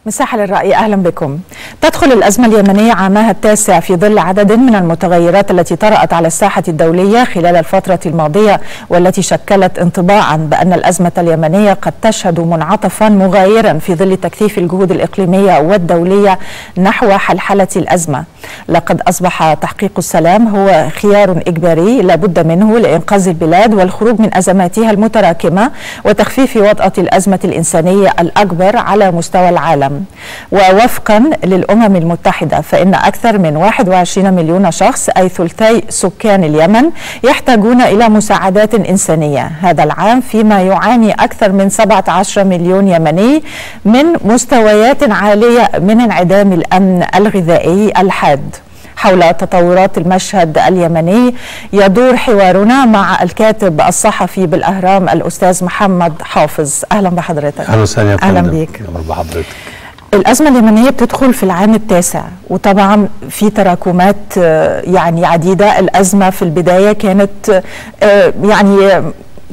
مساحة للرأي أهلا بكم تدخل الأزمة اليمنية عامها التاسع في ظل عدد من المتغيرات التي طرأت على الساحة الدولية خلال الفترة الماضية والتي شكلت انطباعا بأن الأزمة اليمنية قد تشهد منعطفا مغايرا في ظل تكثيف الجهود الإقليمية والدولية نحو حلحلة الأزمة لقد أصبح تحقيق السلام هو خيار إجباري لابد منه لإنقاذ البلاد والخروج من أزماتها المتراكمة وتخفيف وطأة الأزمة الإنسانية الأكبر على مستوى العالم ووفقا للأمم المتحدة فإن أكثر من 21 مليون شخص أي ثلثي سكان اليمن يحتاجون إلى مساعدات إنسانية هذا العام فيما يعاني أكثر من 17 مليون يمني من مستويات عالية من انعدام الأمن الغذائي الحاد حول تطورات المشهد اليمني يدور حوارنا مع الكاتب الصحفي بالأهرام الأستاذ محمد حافظ أهلا بحضرتك أهلا وسهلا أهلا بيك بحضرتك الأزمة اليمنية بتدخل في العام التاسع وطبعا في تراكمات يعني عديدة الأزمة في البداية كانت يعني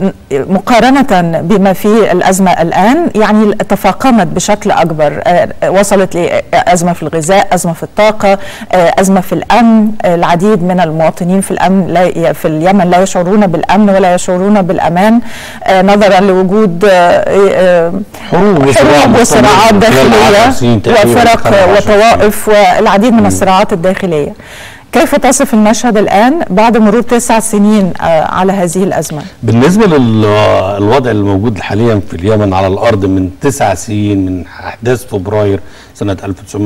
مقارنة بما في الأزمة الآن يعني تفاقمت بشكل أكبر وصلت لأزمة في الغذاء أزمة في الطاقة أزمة في الأمن العديد من المواطنين في الأمن لا في اليمن لا يشعرون بالأمن ولا يشعرون بالأمان نظرا لوجود حروب حروب وصراعات داخلية وفرق وطوائف والعديد من الصراعات الداخلية كيف تصف المشهد الآن بعد مرور تسع سنين على هذه الأزمة؟ بالنسبة للوضع الموجود حاليا في اليمن على الأرض من تسع سنين من أحداث فبراير سنة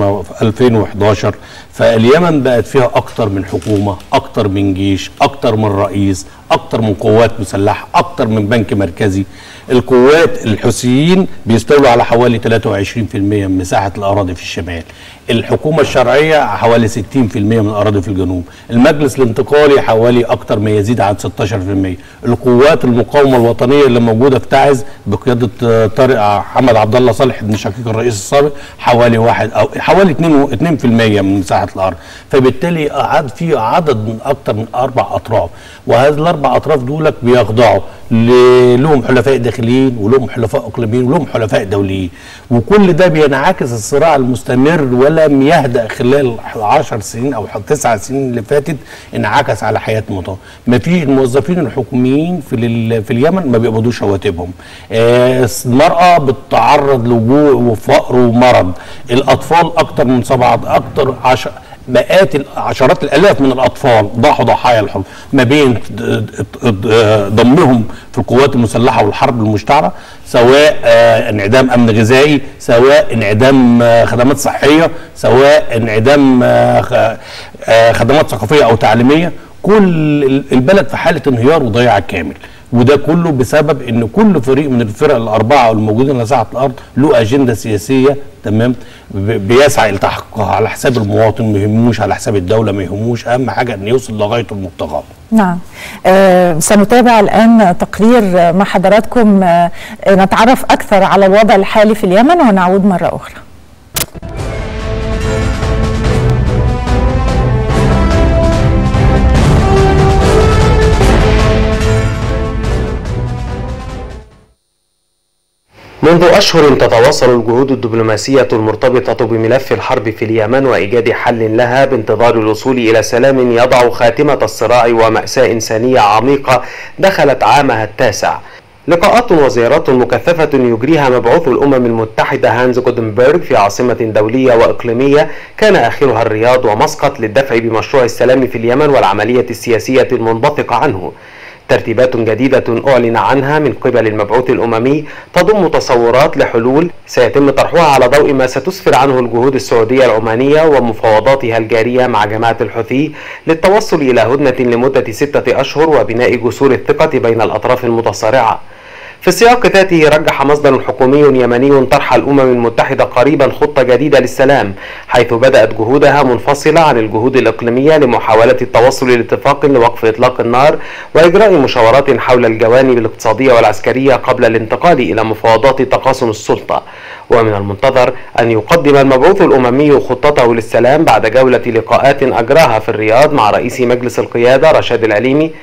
2011 فاليمن بقت فيها أكتر من حكومة أكتر من جيش أكتر من رئيس أكتر من قوات مسلحة أكتر من بنك مركزي القوات الحوثيين بيستولوا على حوالي 23% من مساحة الأراضي في الشمال الحكومة الشرعية حوالي 60% من الأراضي في الجنوب المجلس الانتقالي حوالي أكتر ما يزيد عن 16% القوات المقاومة الوطنية اللي موجودة في تعز بقيادة طارق حمد عبد الله صالح بن شقيق الرئيس السابق حوالي واحد أو حوالي 2 2% من مساحة الأرض فبالتالي عاد في عدد من أكتر من أربع أطراف وهذه الأربع أطراف دولك بيخضعوا لهم حلفاء داخليين ولهم حلفاء اقليميين ولهم حلفاء دوليين وكل ده بينعكس الصراع المستمر ولم يهدأ خلال 10 سنين او 9 سنين اللي فاتت انعكس على حياه المواطن ما في الموظفين الحكوميين في في اليمن ما بيقبضوش رواتبهم آه المراه بتتعرض لوجوع وفقر ومرض الاطفال اكتر من سبعه اكتر 10 مئات عشرات الالاف من الاطفال ضاحوا ضحايا الحرب ما بين ضمهم في القوات المسلحه والحرب المشتعله سواء انعدام امن غذائي سواء انعدام خدمات صحيه سواء انعدام خدمات ثقافيه او تعليميه كل البلد في حاله انهيار وضياع كامل وده كله بسبب ان كل فريق من الفرق الاربعه الموجودين على ساحه الارض له اجنده سياسيه تمام بيسعى لتحقيقها على حساب المواطن ما يهموش على حساب الدوله ما يهموش اهم حاجه ان يوصل لغايه المبتغى نعم آه سنتابع الآن تقرير مع حضراتكم آه نتعرف أكثر على الوضع الحالي في اليمن ونعود مرة أخرى منذ أشهر تتواصل الجهود الدبلوماسية المرتبطة بملف الحرب في اليمن وإيجاد حل لها بانتظار الوصول إلى سلام يضع خاتمة الصراع ومأساة إنسانية عميقة دخلت عامها التاسع لقاءات وزيارات مكثفة يجريها مبعوث الأمم المتحدة هانز جودنبرغ في عاصمة دولية وإقليمية كان آخرها الرياض ومسقط للدفع بمشروع السلام في اليمن والعملية السياسية المنبثقة عنه ترتيبات جديدة أعلن عنها من قبل المبعوث الأممي تضم تصورات لحلول سيتم طرحها على ضوء ما ستسفر عنه الجهود السعودية العمانية ومفاوضاتها الجارية مع جماعة الحوثي للتوصل إلى هدنة لمدة ستة أشهر وبناء جسور الثقة بين الأطراف المتصارعة في السياق ذاته رجح مصدر حكومي يمني طرح الأمم المتحدة قريبا خطة جديدة للسلام حيث بدأت جهودها منفصلة عن الجهود الإقليمية لمحاولة التوصل لاتفاق لوقف إطلاق النار وإجراء مشاورات حول الجوانب الاقتصادية والعسكرية قبل الانتقال إلى مفاوضات تقاسم السلطة ومن المنتظر أن يقدم المبعوث الأممي خطته للسلام بعد جولة لقاءات أجراها في الرياض مع رئيس مجلس القيادة رشاد العليمي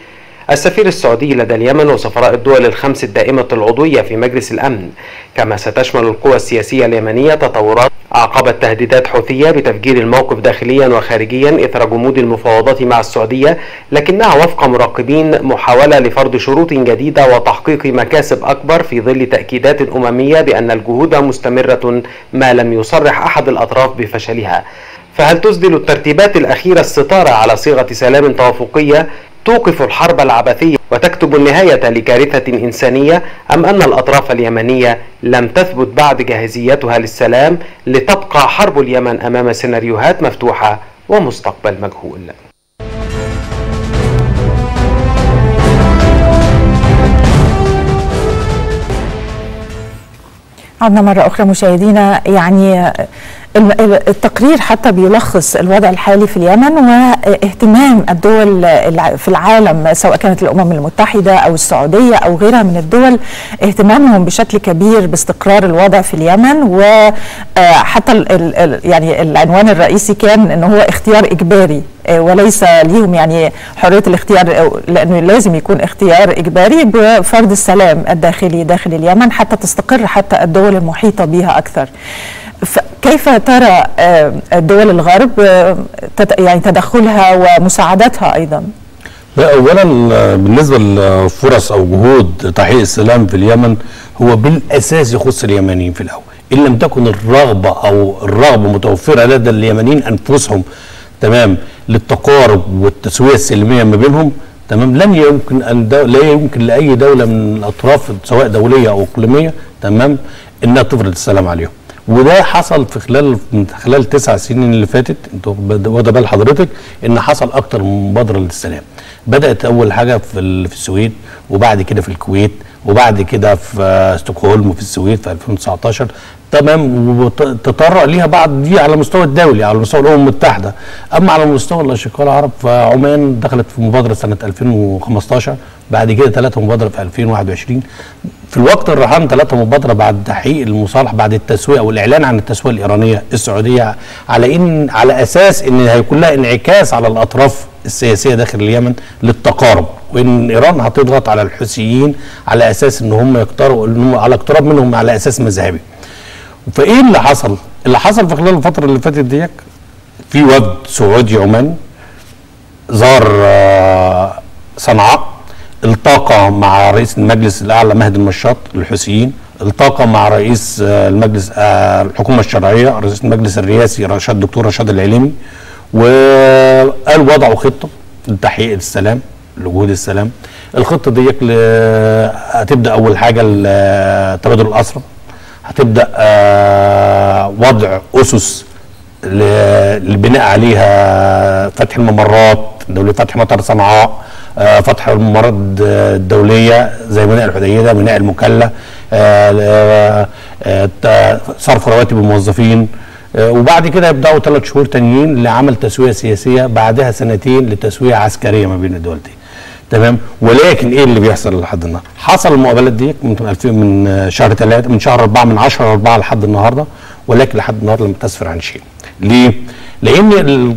السفير السعودي لدى اليمن وسفراء الدول الخمس الدائمة العضوية في مجلس الأمن كما ستشمل القوى السياسية اليمنية تطورات عقبت تهديدات حوثية بتفجير الموقف داخليا وخارجيا إثر جمود المفاوضات مع السعودية لكنها وفق مراقبين محاولة لفرض شروط جديدة وتحقيق مكاسب أكبر في ظل تأكيدات أممية بأن الجهود مستمرة ما لم يصرح أحد الأطراف بفشلها فهل تسدل الترتيبات الأخيرة الستارة على صيغة سلام توافقية توقف الحرب العبثية وتكتب النهاية لكارثة إنسانية أم أن الأطراف اليمنية لم تثبت بعد جاهزيتها للسلام لتبقى حرب اليمن أمام سيناريوهات مفتوحة ومستقبل مجهول عدنا مرة أخرى مشاهدينا يعني التقرير حتى بيلخص الوضع الحالي في اليمن واهتمام الدول في العالم سواء كانت الامم المتحده او السعوديه او غيرها من الدول اهتمامهم بشكل كبير باستقرار الوضع في اليمن وحتى يعني العنوان الرئيسي كان ان هو اختيار اجباري وليس ليهم يعني حريه الاختيار لانه لازم يكون اختيار اجباري بفرض السلام الداخلي داخل اليمن حتى تستقر حتى الدول المحيطه بها اكثر. كيف ترى دول الغرب يعني تدخلها ومساعدتها ايضا؟ لا اولا بالنسبه لفرص او جهود تحقيق السلام في اليمن هو بالاساس يخص اليمنيين في الاول ان لم تكن الرغبه او الرغبه متوفره لدى اليمنيين انفسهم تمام للتقارب والتسويه السلميه ما بينهم تمام لن يمكن ان لا يمكن لاي دوله من الاطراف سواء دوليه او اقليميه تمام انها تفرض السلام عليهم وده حصل في خلال من خلال تسع سنين اللي فاتت انتوا واخد بال حضرتك ان حصل اكتر من مبادره للسلام بدات اول حاجه في في السويد وبعد كده في الكويت وبعد كده في ستوكهولم وفي السويد في 2019 تمام وتطرق ليها بعض دي على المستوى الدولي على مستوى الامم المتحده اما على مستوى الاشقاء العرب فعمان دخلت في مبادره سنه 2015 بعد كده ثلاثه مبادره في 2021 في الوقت الرهان ثلاثه مبادره بعد تحقيق المصالحه بعد التسويه او الاعلان عن التسويه الايرانيه السعوديه على ان على اساس ان هيكون لها انعكاس على الاطراف السياسيه داخل اليمن للتقارب وان ايران هتضغط على الحوثيين على اساس ان هم يقتربوا ان هم على اقتراب منهم على اساس مذهبي فايه اللي حصل؟ اللي حصل في خلال الفتره اللي فاتت ديك في وفد سعودي عماني زار صنعاء التقى مع رئيس المجلس الاعلى مهدي المشاط للحوثيين التقى مع رئيس المجلس الحكومه الشرعيه رئيس المجلس الرئاسي رشاد الدكتور رشاد العليمي وقال وضعوا خطه لتحقيق السلام لجهود السلام الخطه ديك هتبدا اول حاجه تبادل الاسرى هتبدا وضع اسس للبناء عليها فتح الممرات دولة فتح مطار صنعاء فتح الممرات الدوليه زي ميناء الحديده ميناء المكلا صرف رواتب الموظفين وبعد كده يبداوا ثلاث شهور تانيين لعمل تسويه سياسيه بعدها سنتين لتسويه عسكريه ما بين الدول دي تمام ولكن ايه اللي بيحصل لحد النهارده؟ حصل المقابلات دي من 2000 من شهر 3 من شهر 4 من 10 4 لحد النهارده ولكن لحد النهارده لم تسفر عن شيء. ليه؟ لان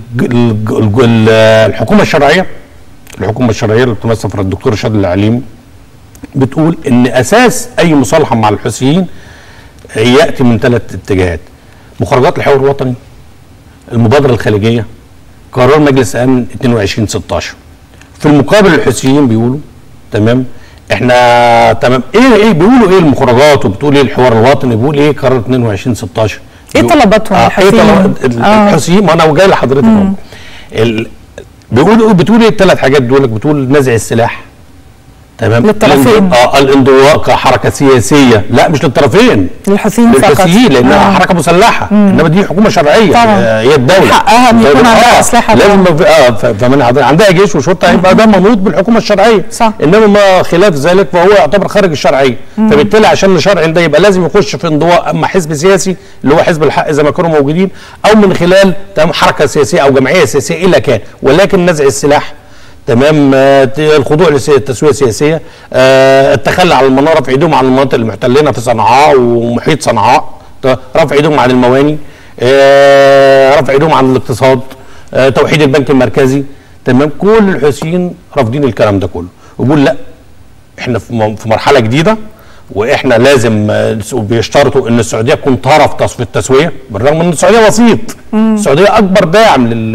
الحكومه الشرعيه الحكومه الشرعيه اللي بتمثل في الدكتور رشاد العليم بتقول ان اساس اي مصالحه مع الحوثيين ياتي من ثلاث اتجاهات مخرجات الحوار الوطني المبادره الخارجيه قرار مجلس امن 22 16 في المقابل الحوثيين بيقولوا تمام احنا تمام ايه ايه بيقولوا ايه المخرجات وبتقول ايه الحوار الوطني بيقول ايه قرار 22 16 ايه طلباتهم آه الحوثيين؟ ايه الحوثيين ما انا جاي لحضرتك اهو ال- بيقولوا بتقول ايه الثلاث حاجات دول بتقول نزع السلاح تمام للطرفين. الانض- اه الانضواء كحركه سياسيه لا مش للطرفين للحوثيين فقط للحوثيين لانها آه. حركه مسلحه انما دي حكومه شرعيه طبعا. آه، هي الدوله حقها إن يكون طيب، عندها آه، أسلحة لازم طبعا. في- اه ف- فمن عند- عندها جيش وشرطه يبقى ده منوط بالحكومه الشرعيه صح. انما ما خلاف ذلك فهو يعتبر خارج الشرعيه فبالتالي عشان الشرعي ده يبقى لازم يخش في انضواء اما حزب سياسي اللي هو حزب الحق اذا ما كانوا موجودين او من خلال تمام حركه سياسيه او جمعيه سياسيه الا كان ولكن نزع السلاح تمام آه، ت- الخضوع للتسويه السياسيه آه، التخلي عن المناره رفع ايدهم عن المناطق المحتلينها في صنعاء ومحيط صنعاء ت- رفع ايدهم عن المواني آه، رفع ايدهم عن الاقتصاد آه، توحيد البنك المركزي تمام كل الحوثيين رافضين الكلام ده كله ويقول لا احنا في م- في مرحله جديده واحنا لازم آه، بيشترطوا ان السعوديه تكون طرف تص- في التسويه بالرغم ان السعوديه وسيط السعوديه اكبر داعم لل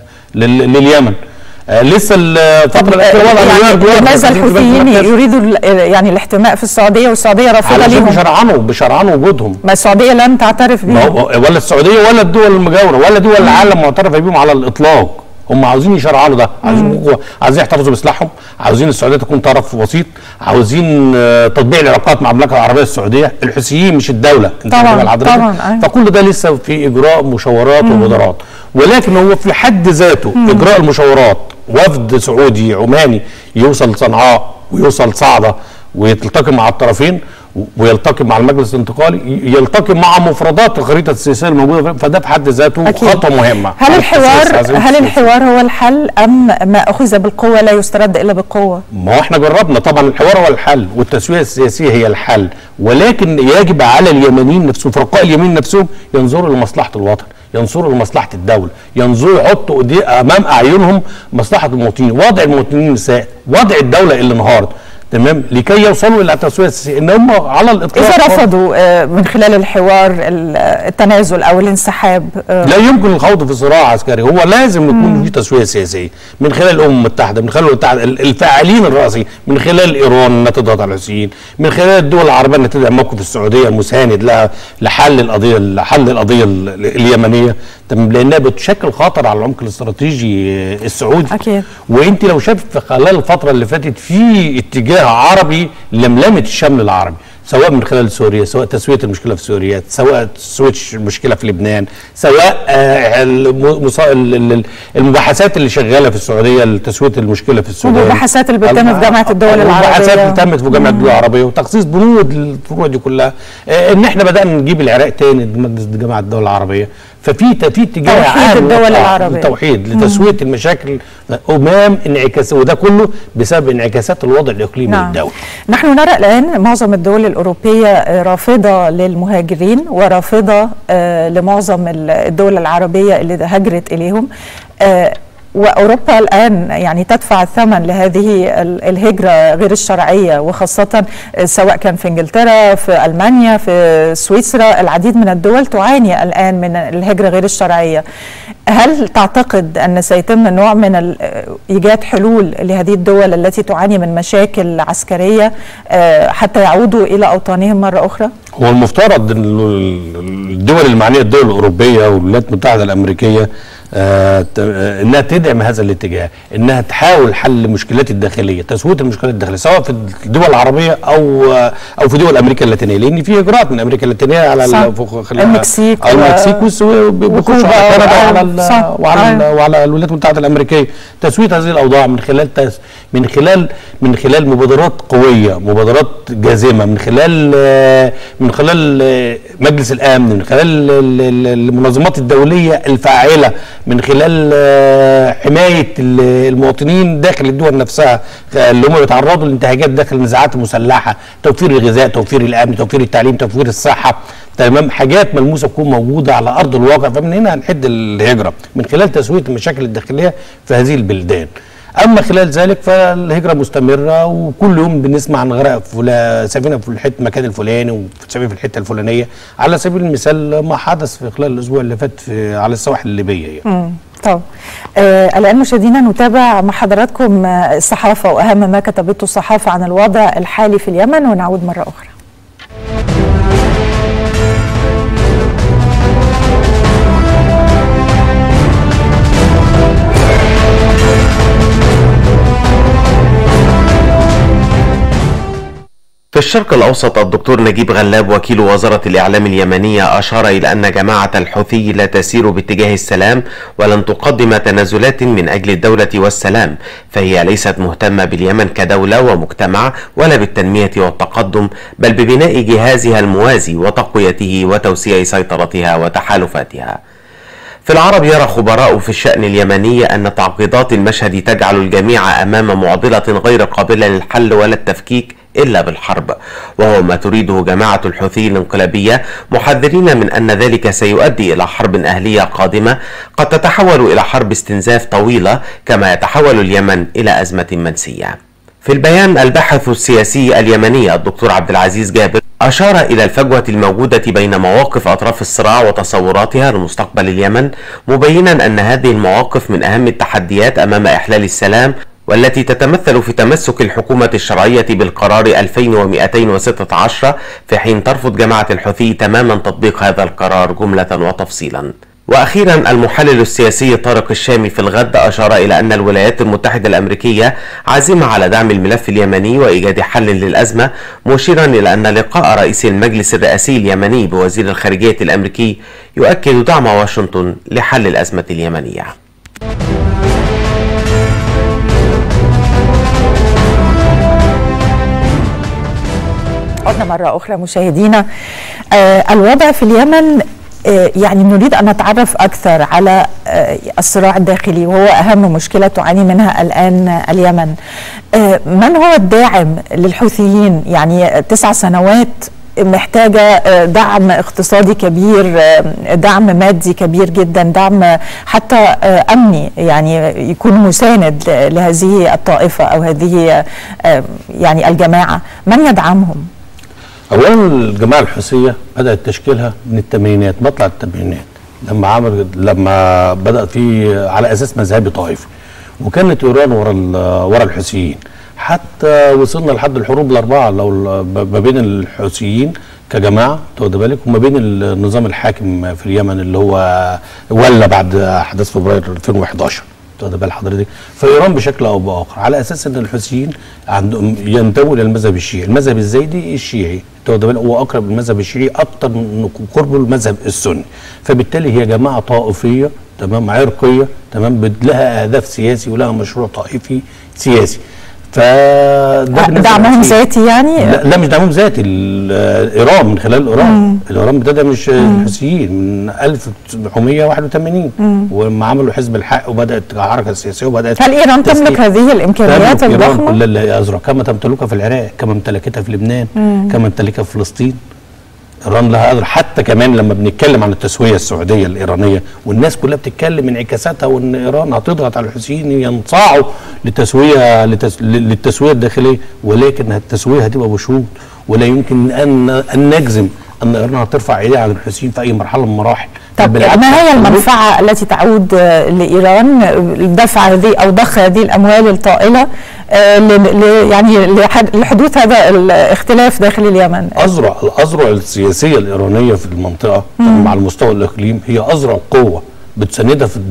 لل لليمن آه، لسه الفتره الاخيره وضع يعني مليار دولار لماذا في البنك الحوثيين المركزي. يريدوا ال- يعني الاحتماء في السعوديه والسعوديه رافضه علشان ليهم بيشرعنوا بيشرعنوا وجودهم ما السعوديه لم تعترف ما بهم هو ولا السعوديه ولا الدول المجاوره ولا دول العالم معترفه بيهم على الاطلاق هم عاوزين يشرعنوا ده عاوزين عاوزين يحتفظوا بسلاحهم عاوزين السعوديه تكون طرف وسيط عاوزين آه، تطبيع العلاقات مع المملكه العربيه السعوديه الحوثيين مش الدوله انت طبعاً، واخد بال حضرتك؟ طبعاً، أيوة. فكل ده لسه في اجراء مشاورات ومبادرات ولكن هو في حد ذاته اجراء المشاورات وفد سعودي عماني يوصل صنعاء ويوصل صعده ويلتقي مع الطرفين ويلتقي مع المجلس الانتقالي يلتقي مع مفردات الخريطه السياسيه الموجوده فده في حد ذاته أكيد. خطوه مهمه هل على الحوار السياسة- هل الحوار هو الحل ام ما اخذ بالقوه لا يسترد الا بالقوه؟ ما هو احنا جربنا طبعا الحوار هو الحل والتسويه السياسيه هي الحل ولكن يجب على اليمنيين نفسهم فرقاء اليمين نفسهم ينظروا لمصلحه الوطن ينظروا لمصلحه الدوله ينظروا يحطوا إيدي- امام اعينهم مصلحه المواطنين وضع المواطنين سائد وضع الدوله اللي انهارت تمام لكي يوصلوا الى التسويه السياسيه ان هم على الاطلاق اذا رفضوا آه، من خلال الحوار ال- التنازل او الانسحاب آه، لا يمكن الخوض في صراع عسكري هو لازم يكون في تسويه سياسيه من خلال الامم المتحده من خلال الأمم المتحدة الفاعلين الرئيسيين من خلال ايران انها تضغط على الحوثيين من خلال الدول العربيه انها تدعم موقف السعوديه المساند لها لحل القضيه لحل القضيه ال- اليمنيه تمام لانها بتشكل خطر على العمق الاستراتيجي السعودي أكيد. وانت لو شايف في خلال الفتره اللي فاتت في اتجاه عربي لملمه الشمل العربي سواء من خلال سوريا سواء تسويه المشكله في سوريا سواء تسويه المشكله في لبنان سواء آه، الم- مصا- ال- ال- المباحثات اللي شغاله في السعوديه لتسويه المشكله في السودان والمباحثات اللي بتتم في جامعة الدول المباحثات العربية. اللي تمت في جامعه الدول العربيه وتخصيص بنود للفروع دي كلها آه، ان احنا بدانا نجيب العراق تاني لمجلس جامعه الدول العربيه ففي ت- في اتجاه توحيد عام الدول آه، العربية. للتوحيد لتسويه المشاكل امام انعكاس وده كله بسبب انعكاسات الوضع الاقليمي نعم. للدوله نحن نرى الآن معظم الدول الأوروبية آه، رافضة للمهاجرين ورافضة آه، لمعظم ال- الدول العربية اللي هاجرت إليهم آه، وأوروبا الآن يعني تدفع الثمن لهذه ال- الهجرة غير الشرعية وخاصة آه، سواء كان في إنجلترا في ألمانيا في سويسرا العديد من الدول تعاني الآن من الهجرة غير الشرعية هل تعتقد أن سيتم نوع من ال- آه، إيجاد حلول لهذه الدول التي تعاني من مشاكل عسكرية آه، حتى يعودوا إلى أوطانهم مرة أخرى؟ هو المفترض ان ال- الدول المعنيه الدول الاوروبيه والولايات المتحده الامريكيه آه، ت- آه، انها تدعم هذا الاتجاه انها تحاول حل المشكلات الداخليه تسويه المشكلات الداخليه سواء في الدول العربيه او آه، او في دول امريكا اللاتينيه لان في اجراءات من امريكا اللاتينيه على صح. ال- فوق- خلال- المكسيك آه، و- المكسيك والسو- ب- بيخشوا وكوبا على كندا و- وعلى ال- صح. وعلى ال- آه. وعلى الولايات المتحده الامريكيه تسويه هذه الاوضاع من خلال تس من خلال من خلال مبادرات قويه مبادرات جازمه من خلال آه، من خلال آه، مجلس الامن من خلال ال- ال- المنظمات الدوليه الفاعله من خلال آه، حمايه ال- المواطنين داخل الدول نفسها آه، اللي هم بيتعرضوا لانتهاكات داخل النزاعات المسلحه توفير الغذاء توفير الامن توفير التعليم توفير الصحه تمام حاجات ملموسه تكون موجوده على ارض الواقع فمن هنا هنحد الهجره من خلال تسويه المشاكل الداخليه في هذه البلدان اما خلال ذلك فالهجره مستمره وكل يوم بنسمع عن غرق فلا سفينه في الحته المكان الفلاني وسفينه في الحته الفلانيه على سبيل المثال ما حدث في خلال الاسبوع اللي فات في على السواحل الليبيه يعني. مم. طب آه الآن مشاهدينا نتابع مع حضراتكم آه، الصحافة وأهم ما كتبته الصحافة عن الوضع الحالي في اليمن ونعود مرة أخرى في الشرق الأوسط الدكتور نجيب غلاب وكيل وزارة الإعلام اليمنية أشار إلى أن جماعة الحوثي لا تسير باتجاه السلام ولن تقدم تنازلات من أجل الدولة والسلام فهي ليست مهتمة باليمن كدولة ومجتمع ولا بالتنمية والتقدم بل ببناء جهازها الموازي وتقويته وتوسيع سيطرتها وتحالفاتها في العرب يرى خبراء في الشأن اليمني أن تعقيدات المشهد تجعل الجميع أمام معضلة غير قابلة للحل ولا التفكيك إلا بالحرب وهو ما تريده جماعة الحوثي الانقلابية محذرين من أن ذلك سيؤدي إلى حرب أهلية قادمة قد تتحول إلى حرب استنزاف طويلة كما يتحول اليمن إلى أزمة منسية في البيان الباحث السياسي اليمني الدكتور عبد العزيز جابر أشار إلى الفجوة الموجودة بين مواقف أطراف الصراع وتصوراتها لمستقبل اليمن مبينا أن هذه المواقف من أهم التحديات أمام إحلال السلام والتي تتمثل في تمسك الحكومة الشرعية بالقرار 2216 في حين ترفض جماعة الحوثي تماما تطبيق هذا القرار جملة وتفصيلا واخيرا المحلل السياسي طارق الشامي في الغد اشار الى ان الولايات المتحده الامريكيه عازمه على دعم الملف اليمني وايجاد حل للازمه مشيرا الى ان لقاء رئيس المجلس الرئاسي اليمني بوزير الخارجيه الامريكي يؤكد دعم واشنطن لحل الازمه اليمنيه عدنا مرة أخرى مشاهدينا آه الوضع في اليمن آه يعني نريد أن نتعرف أكثر على آه الصراع الداخلي وهو أهم مشكلة تعاني منها الآن اليمن آه من هو الداعم للحوثيين يعني تسع سنوات محتاجة دعم اقتصادي كبير دعم مادي كبير جدا دعم حتى أمني يعني يكون مساند لهذه الطائفة أو هذه يعني الجماعة من يدعمهم؟ اولا الجماعه الحوثيه بدات تشكيلها من الثمانينات مطلع الثمانينات لما عمل لما بدا في على اساس مذهبي طائفي وكانت ايران ورا ورا الحوثيين حتى وصلنا لحد الحروب الاربعه لو ما بين الحوثيين كجماعه واخد بالك وما بين النظام الحاكم في اليمن اللي هو ولا بعد احداث فبراير 2011 واخد بال حضرتك فايران بشكل او باخر على اساس ان الحوثيين عندهم ينتموا الى المذهب الشيعي المذهب الزيدي الشيعي واخد بالك هو اقرب للمذهب الشيعي اكتر من قربه المذهب السني فبالتالي هي جماعه طائفيه تمام عرقيه تمام لها اهداف سياسي ولها مشروع طائفي سياسي فده دعمهم ذاتي يعني لا, لا مش دعمهم ذاتي ايران من خلال ايران ايران بتدعم الحوثيين من 1981 ولما عملوا حزب الحق وبدات حركه سياسيه وبدات هل ايران تملك هذه الامكانيات الضخمه؟ ايران كل اللي ازرق كما تمتلكها في العراق كما امتلكتها في لبنان كما امتلكها في فلسطين ايران لها قدر حتى كمان لما بنتكلم عن التسويه السعوديه الايرانيه والناس كلها بتتكلم من انعكاساتها وان ايران هتضغط على الحوثيين ينصاعوا لتسويه لتس... للتسويه الداخليه ولكن التسويه هتبقى بشروط ولا يمكن ان ان نجزم ان ايران هترفع ايديها عن الحوثيين في اي مرحله من المراحل طب ما هي المنفعه التي تعود لايران دفع هذه او ضخ هذه الاموال الطائله يعني لحدوث هذا الاختلاف داخل اليمن اذرع الاذرع السياسيه الايرانيه في المنطقه مم. على المستوى الاقليم هي اذرع قوه بتساندها في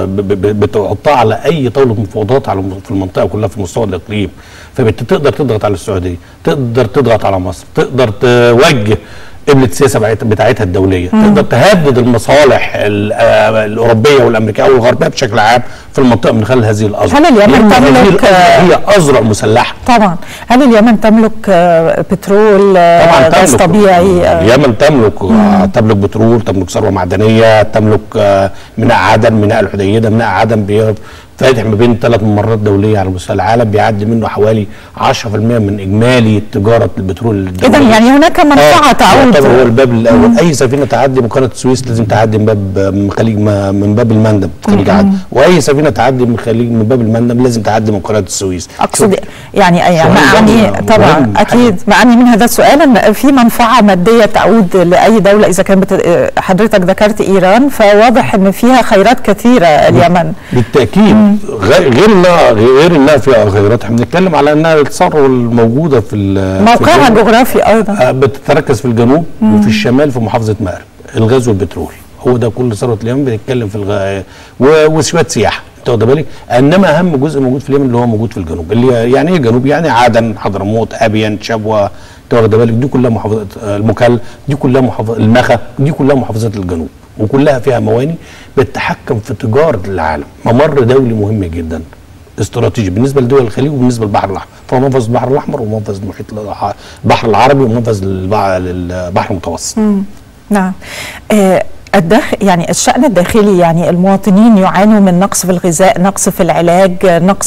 بتحطها على اي طاوله مفاوضات على في المنطقه كلها في مستوى الاقليم فبتقدر تضغط على السعوديه تقدر تضغط على مصر تقدر توجه قبلة السياسه بتاعتها الدوليه مم. تقدر تهدد المصالح الاوروبيه والامريكيه او الغربيه بشكل عام في المنطقه من خلال هذه الاذرع هل اليمن تملك هي اذرع مسلحه طبعا هل اليمن تملك بترول طبعا غاز طبيعي اليمن تملك مم. تملك بترول تملك ثروه معدنيه تملك ميناء عدن ميناء الحديده ميناء عدن فاتح ما بين ثلاث ممرات دوليه على مستوى العالم بيعدي منه حوالي 10% من اجمالي تجاره البترول اذا يعني هناك منفعه تعود هو الباب الاول مم. اي سفينه تعدي من قناه السويس لازم تعدي من باب من خليج من باب المندب خليج عدن واي سفينه تعدي من خليج من باب المندب لازم تعدي من قناه السويس اقصد يعني معني طبعا اكيد معني من هذا السؤال ان في منفعه ماديه تعود لاي دوله اذا كان بت... حضرتك ذكرت ايران فواضح ان فيها خيرات كثيره اليمن بالتاكيد غير انها غير انها فيها خيرات احنا بنتكلم على انها الثروه الموجوده في موقعها الجغرافي ايضا بتتركز في الجنوب مم. وفي الشمال في محافظه مأرب الغاز والبترول هو ده كل ثروه اليمن بنتكلم في الغ... وشويه سياحه انت واخد بالك انما اهم جزء موجود في اليمن اللي هو موجود في الجنوب اللي يعني ايه الجنوب يعني عدن حضرموت ابين شبوه انت واخد بالك دي كلها محافظات المكل دي كلها محافظه المخا دي كلها محافظات الجنوب وكلها فيها مواني بتتحكم في تجاره العالم ممر دولي مهم جدا استراتيجي بالنسبه لدول الخليج وبالنسبه للبحر الاحمر فهو منفذ البحر الاحمر ومنفذ المحيط البحر العربي ومنفذ للبحر المتوسط نعم آه الداخل يعني الشأن الداخلي يعني المواطنين يعانوا من نقص في الغذاء نقص في العلاج نقص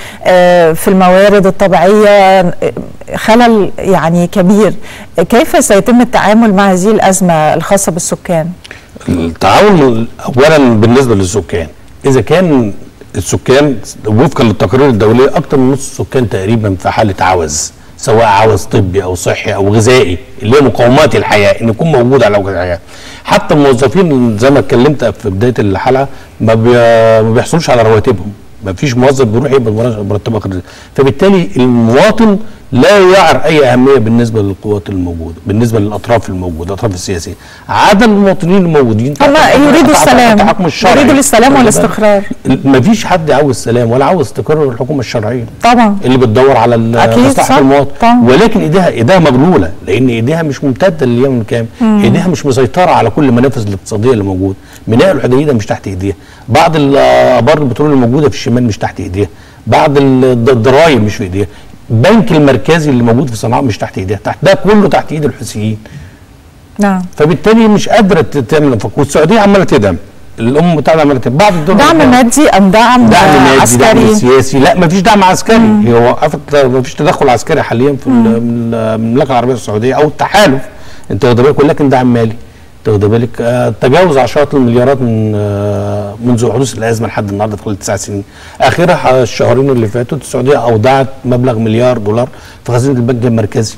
في الموارد الطبيعية خلل يعني كبير كيف سيتم التعامل مع هذه الأزمة الخاصة بالسكان؟ التعاون أولا بالنسبة للسكان إذا كان السكان وفقا للتقارير الدوليه اكثر من نص السكان تقريبا في حاله عوز سواء عوز طبي او صحي او غذائي اللي هي مقومات الحياه ان يكون موجود على وجه الحياه حتى الموظفين زي ما اتكلمت في بدايه الحلقه ما, بي... ما بيحصلوش على رواتبهم ما فيش موظف بيروح يقبض مرتبه قدر فبالتالي المواطن لا يعر اي اهميه بالنسبه للقوات الموجوده بالنسبه للاطراف الموجوده الاطراف السياسيه عدد المواطنين الموجودين هم يريدوا السلام الحكم الشرعي يريدوا السلام والاستقرار ما فيش حد عاوز سلام ولا عاوز استقرار الحكومه الشرعيه طبعا اللي بتدور على أكيد صح. مصلحه المواطن طبعا. ولكن ايديها ايديها مغلوله لان ايديها مش ممتده لليمن كامل ايديها مش مسيطره على كل المنافذ الاقتصاديه اللي موجوده ميناء الحديده مش تحت ايديها بعض الابار البترول الموجوده في الشمال مش تحت ايديها بعض الد- الضرايب مش في ايديها البنك المركزي اللي موجود في صنعاء مش تحت ايديها تحت ده كله تحت ايد الحوثيين نعم فبالتالي مش قادره ت- تعمل انفاق والسعوديه عماله تدعم الامم المتحده عماله تدعم بعض الدول دعم الأخرى. مادي ام دعم, دعم مادي عسكري دعم سياسي لا ما فيش دعم عسكري هي وقفت ما فيش تدخل عسكري حاليا في ال- من المملكه العربيه السعوديه او التحالف انت واخد بالك ولكن دعم مالي انت واخد بالك آه، تجاوز عشرات المليارات من آه، منذ حدوث الازمه لحد النهارده في خلال تسع سنين اخرها الشهرين اللي فاتوا السعوديه اودعت مبلغ مليار دولار في خزينه البنك المركزي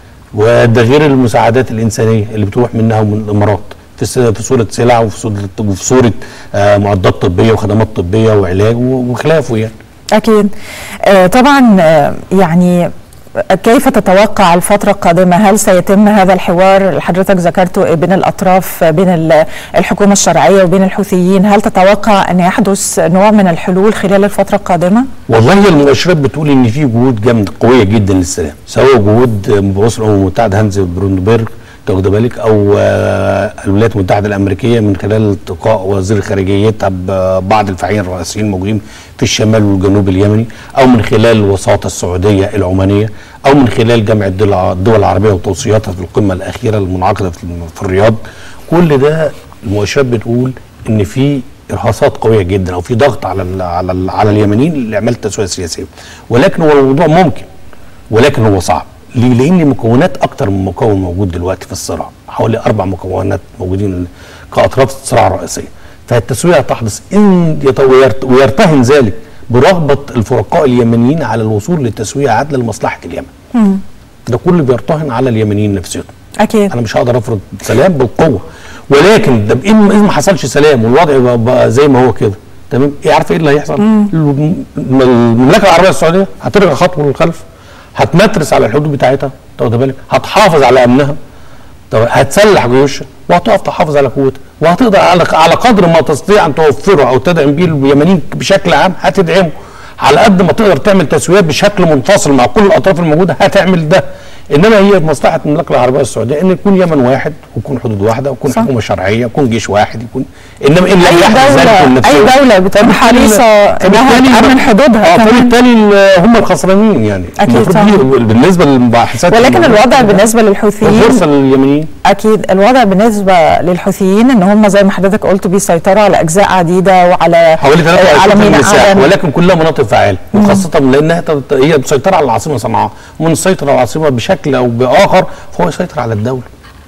وده غير المساعدات الانسانيه اللي بتروح منها ومن الامارات في س- في صوره سلع وفي صوره وفي صوره آه، معدات طبيه وخدمات طبيه وعلاج و- وخلافه يعني أكيد آه، طبعا آه، يعني كيف تتوقع الفترة القادمة هل سيتم هذا الحوار اللي حضرتك ذكرته بين الأطراف بين ال- الحكومة الشرعية وبين الحوثيين هل تتوقع أن يحدث نوع من الحلول خلال الفترة القادمة؟ والله المؤشرات بتقول ان في جهود جامده قويه جدا للسلام سواء جهود مبعوث الامم المتحده هانز برونبرج تاخد بالك او آه، الولايات المتحده الامريكيه من خلال التقاء وزير خارجيتها ببعض الفاعلين الرئيسيين الموجودين في الشمال والجنوب اليمني او من خلال الوساطه السعوديه العمانيه او من خلال جامعه الدول الدول العربيه وتوصياتها في القمه الاخيره المنعقده في في الرياض كل ده المؤشرات بتقول ان في ارهاصات قويه جدا او في ضغط على ال على ال على اليمنيين لاعمال التسويه السياسيه ولكن هو الموضوع ممكن ولكن هو صعب ليه؟ لان مكونات اكتر من مكون موجود دلوقتي في الصراع حوالي اربع مكونات موجودين كاطراف الصراع الرئيسيه فالتسويه تحدث ان يت- ويرت- ويرتهن ذلك برغبه الفرقاء اليمنيين على الوصول لتسويه عادله لمصلحه اليمن ده كله بيرتهن على اليمنيين نفسهم أكيد انا مش هقدر افرض سلام بالقوه ولكن ده إن إن ما حصلش سلام والوضع بقى, بقى زي ما هو كده تمام ايه عارفه ايه اللي هيحصل؟ الم- المملكه العربيه السعوديه هترجع خطوه للخلف هتمترس على الحدود بتاعتها تاخد بالك هتحافظ على امنها طب هتسلح جيوشها وهتقف تحافظ على قوتها وهتقدر على على قدر ما تستطيع ان توفره او تدعم بيه اليمنيين بشكل عام هتدعمه على قد ما تقدر تعمل تسويات بشكل منفصل مع كل الاطراف الموجوده هتعمل ده انما هي مصلحه المملكه العربيه السعوديه ان يكون يمن واحد ويكون حدود واحده ويكون صح. حكومه شرعيه ويكون جيش واحد يكون انما ان لم أي يحدث ذلك دولة والنفسية- أي دولة بتكون فبالتالي- حريصة إنها فبالتالي- تأمن حدودها اه كمان. فبالتالي ال- هم الخسرانين يعني أكيد المفروض طبعا. دي بالنسبه للمباحثات ولكن الموجودة الوضع كده، بالنسبة للحوثيين فرصه لليمنيين اكيد الوضع بالنسبه للحوثيين ان هم زي ما حضرتك قلت بيسيطروا على اجزاء عديده وعلى حوالي آه، على 23% من ميناء المساحه عدن ولكن كلها مناطق فعاله وخاصه لانها تت- هي مسيطره على العاصمه صنعاء ومن السيطره على العاصمه بشكل او باخر فهو يسيطر على الدوله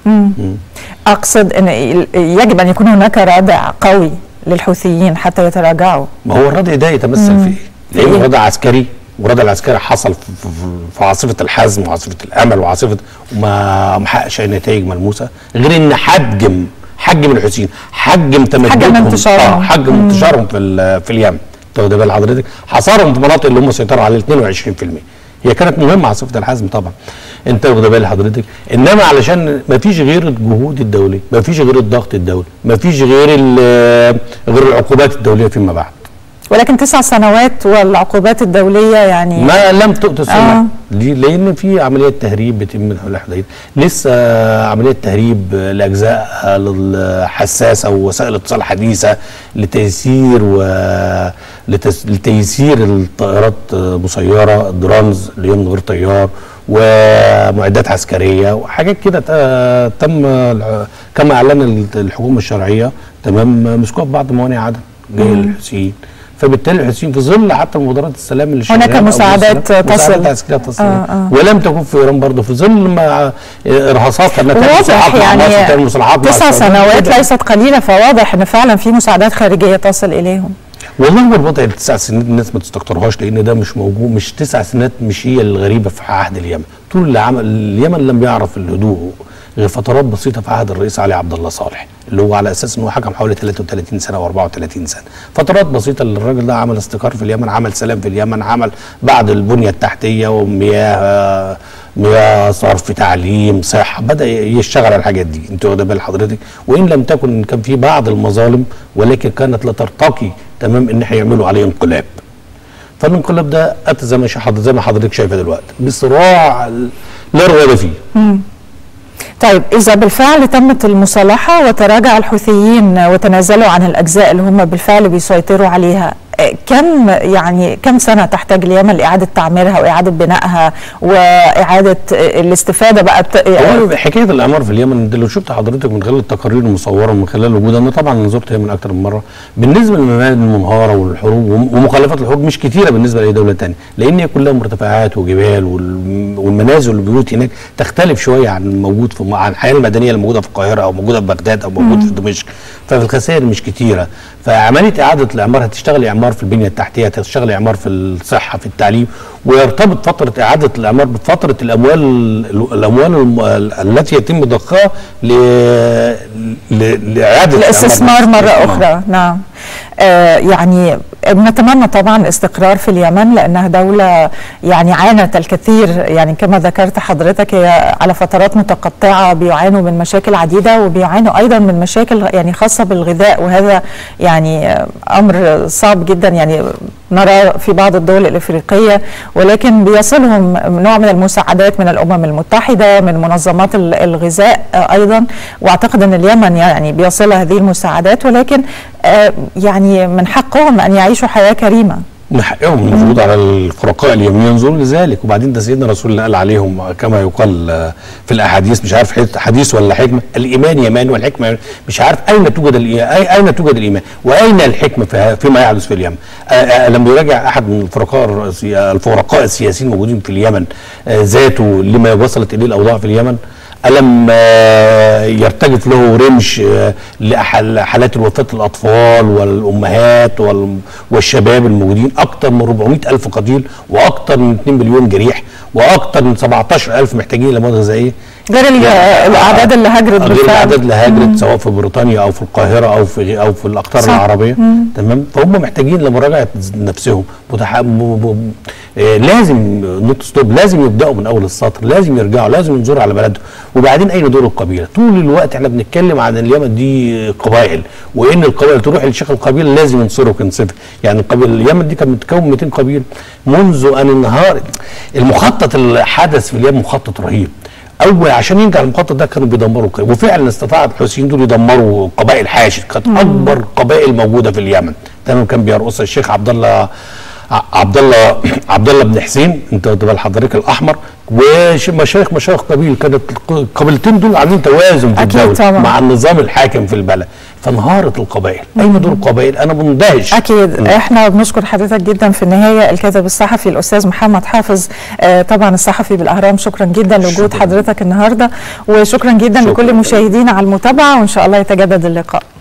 اقصد ان يجب ان يكون هناك ردع قوي للحوثيين حتى يتراجعوا ما هو الردع ده يتمثل في ايه؟ لانه إيه؟ ردع عسكري والردع العسكري حصل في, في, في- في عاصفه الحزم وعاصفه الامل وعاصفه وما ما حققش اي نتائج ملموسه غير ان حجم حجم الحوثيين حجم تمددهم انتشارهم. آه حجم انتشارهم في ال- في اليمن تاخد بال حضرتك حصرهم في مناطق اللي هم سيطروا عليها 22% هي كانت مهمه عاصفه الحزم طبعا انت واخد بال حضرتك انما علشان ما فيش غير الجهود الدوليه ما فيش غير الضغط الدولي ما فيش غير ال- غير العقوبات الدوليه فيما بعد ولكن تسع سنوات والعقوبات الدوليه يعني ما لم تؤت آه. السنة ليه؟ لان في عمليه تهريب بتتم من حول الحديد لسه عمليه تهريب لاجزاء حساسه ووسائل اتصال حديثه لتيسير و لتس... لتيسير الطائرات مسيره درونز اللي هي من غير طيار ومعدات عسكريه وحاجات كده ت- تم الع- كما اعلن الحكومه الشرعيه تمام مسكوها في بعض موانئ عدن جايه للحوثيين فبالتالي الحوثيين في ظل حتى مبادرات السلام اللي هناك شغالة أو مساعدات السلام- تصل. مساعدات عسكريه تصل آه، آه. ولم تكن في ايران برضه في ظل ما ارهاصات انها تعمل واضح مصالحات مع مصر يعني تعمل مصالحات مع تسع السعودية. سنوات كده. ليست قليله فواضح ان فعلا في مساعدات خارجيه تصل اليهم والله هو الوضع التسع سنين الناس ما تستكترهاش لان ده مش موجود مش تسع سنوات مش هي الغريبه في عهد اليمن طول اللي عمل اليمن لم يعرف الهدوء غير فترات بسيطه في عهد الرئيس علي عبد الله صالح اللي هو على اساس ان هو حكم حوالي 33 سنه و34 سنه فترات بسيطه اللي الراجل ده عمل استقرار في اليمن عمل سلام في اليمن عمل بعد البنيه التحتيه ومياه مياه صرف تعليم صحه بدا يشتغل على الحاجات دي انت واخد بال حضرتك وان لم تكن كان في بعض المظالم ولكن كانت لا ترتقي تمام ان احنا يعملوا عليه انقلاب فالانقلاب ده اتى زي ما حضرتك زي ما حضرتك شايفه دلوقتي بصراع لا رغبه فيه طيب إذا بالفعل تمت المصالحة وتراجع الحوثيين وتنازلوا عن الأجزاء اللي هم بالفعل بيسيطروا عليها كم يعني كم سنة تحتاج اليمن لإعادة تعميرها وإعادة بنائها وإعادة الاستفادة بقى هو حكاية الإعمار في اليمن دي لو شفت حضرتك من خلال التقارير المصورة من خلال وجود أنا طبعا زرت اليمن أكثر من مرة بالنسبة للمباني المنهارة والحروب ومخالفات الحروب مش كتيرة بالنسبة لأي دولة ثانيه لأن هي كلها مرتفعات وجبال والمنازل والبيوت هناك تختلف شوية عن الموجود في عن الحياة المدنية اللي موجودة في القاهرة أو موجودة في بغداد أو موجودة في دمشق ففي الخسائر مش كتيرة فعملية إعادة الإعمار هتشتغل إعمار في البنيه التحتيه تشتغل اعمار في الصحه في التعليم ويرتبط فتره اعاده الاعمار بفتره الاموال الاموال التي يتم ضخها لاعاده الاستثمار مره اخرى نعم آه يعني بنتمنى طبعا استقرار في اليمن لانها دوله يعني عانت الكثير يعني كما ذكرت حضرتك هي على فترات متقطعه بيعانوا من مشاكل عديده وبيعانوا ايضا من مشاكل يعني خاصه بالغذاء وهذا يعني امر صعب جدا يعني نرى في بعض الدول الافريقيه ولكن بيصلهم نوع من المساعدات من الامم المتحده من منظمات الغذاء ايضا واعتقد ان اليمن يعني بيصل هذه المساعدات ولكن يعني من حقهم ان يعيشوا حياه كريمه من حقهم المفروض على الفرقاء اليمين ينظروا لذلك وبعدين ده سيدنا رسول الله قال عليهم كما يقال في الاحاديث مش عارف حديث ولا حكمه الايمان يمان والحكمه مش عارف اين توجد اين توجد الايمان واين الحكمه فيما يحدث في اليمن لما يراجع احد من الفرقاء الفرقاء السياسيين الموجودين في اليمن ذاته لما وصلت اليه الاوضاع في اليمن ألم يرتجف له رمش لحالات الوفاة الأطفال والأمهات والشباب الموجودين أكثر من 400 ألف قتيل وأكثر من 2 مليون جريح وأكثر من 17 ألف محتاجين لمواد غذائية غير الاعداد اللي هاجرت غير الاعداد اللي هاجرت سواء في بريطانيا او في القاهره او في او في الاقطار صح. العربيه مم. تمام فهم محتاجين لمراجعه نفسهم متح... م... م... آه لازم نوت ستوب لازم يبداوا من اول السطر لازم يرجعوا لازم ينظروا على بلدهم وبعدين اين دور القبيله طول الوقت احنا بنتكلم عن اليمن دي قبائل وان القبائل تروح لشيخ القبيله لازم ينصروا وينصفها يعني القبيله اليمن دي كانت متكون 200 قبيله منذ ان انهار المخطط اللي حدث في اليمن مخطط رهيب اول عشان ينجح المخطط ده كانوا بيدمروا قبائل وفعلا استطاع الحوثيين دول يدمروا قبائل حاشد كانت اكبر قبائل موجوده في اليمن تمام كان بيرقصها الشيخ عبد الله عبد الله عبد الله بن حسين انت واخد بال حضرتك الاحمر ومشايخ مشايخ قبيل كانت القبيلتين دول عاملين توازن في الدوله طبعا. مع النظام الحاكم في البلد فانهارت القبائل اين دور القبائل انا مندهش اكيد م. احنا بنشكر حضرتك جدا في النهايه الكاتب الصحفي الاستاذ محمد حافظ آه طبعا الصحفي بالاهرام شكرا جدا لوجود حضرتك النهارده وشكرا جدا شكرا لكل مشاهدينا على المتابعه وان شاء الله يتجدد اللقاء